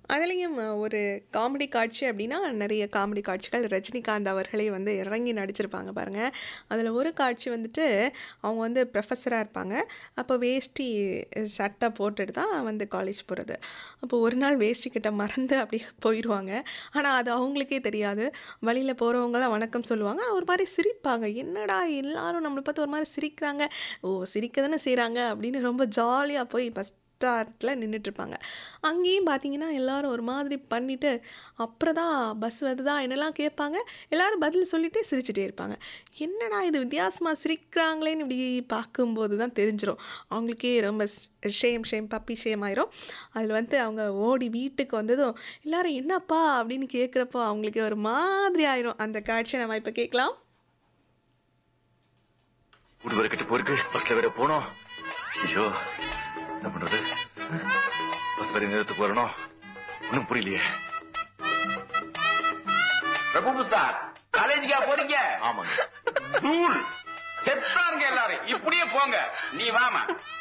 அதுலயும் ஒரு காமெடி காட்சி அப்படின்னா, நெறைய காமெடி காட்சிகள் ரஜினிகாந்த் அவர்களே வந்து இறங்கி நடிச்சிருப்பாங்க பாருங்க. அதுல ஒரு காட்சி வந்துட்டு, அவங்க வந்து புரொஃபஸரா இருப்பாங்க. அப்போ வேஷ்டி, சட்டை போட்டுட்டு தான் வந்து காலேஜ் போறது. அப்போ ஒரு நாள் வேஷ்டி கட்ட மறந்து அப்படியே போயிருவாங்க. ஆனா, அது அவங்களுக்கே தெரியாது. வழியில போறவங்கலாம் வணக்கம் சொல்லுவாங்க. ஒரு மாரி சிரிப்பாங்க. என்னடா எல்லாரும் நம்மள பார்த்து ஒரு மாரி சிரிக்கிறாங்க. ஓ! சிரிக்க தானே செய்றாங்க அப்படின்னு ரொம்ப ஜாலியா போய் பஸ் ஸ்டாண்ட்ல நின்னுட்டுருப்பாங்க. அங்கேயும் பார்த்தீங்கன்னா, எல்லாரும் ஒரு மாதிரி பண்ணிட்டு, அப்புறம் தான் பஸ் வருதா என்னலாம் கேட்பாங்க. எல்லாரும் பதில் சொல்லிட்டே சிரிச்சுட்டே இருப்பாங்க. என்னடா இது வித்தியாசமா சிரிக்கிறாங்களேன்னு இப்படி பார்க்கும்போது தான் தெரிஞ்சிரும். அவங்களுக்கே ரொம்ப ஸ் ஷேம் ஷேம் பப்பி ஷேம் ஆயிரும். அதில வந்து அவங்க ஓடி வீட்டுக்கு வந்ததும், எல்லாரும் "என்னப்பா?" அப்படின்னு கேட்கிறப்போ அவங்களுக்கே ஒரு மாதிரி ஆயிரும். அந்த காட்சிய நம்ம இப்ப கேட்கலாம். வீடு வேற கெட்டு போயிருக்கு. பஸ்ல வேற போணும். ஐயோ! என்ன பண்றது? பஸ் வேற நேரத்துக்கு வரணும். ஒண்ணும் புரியலையே. பிரபு சார் காலேஜுக்கா போறீங்க ஆமாங்க. தூள் செத்தாருங்க எல்லாரும் இப்படியே போங்க நீ வாமா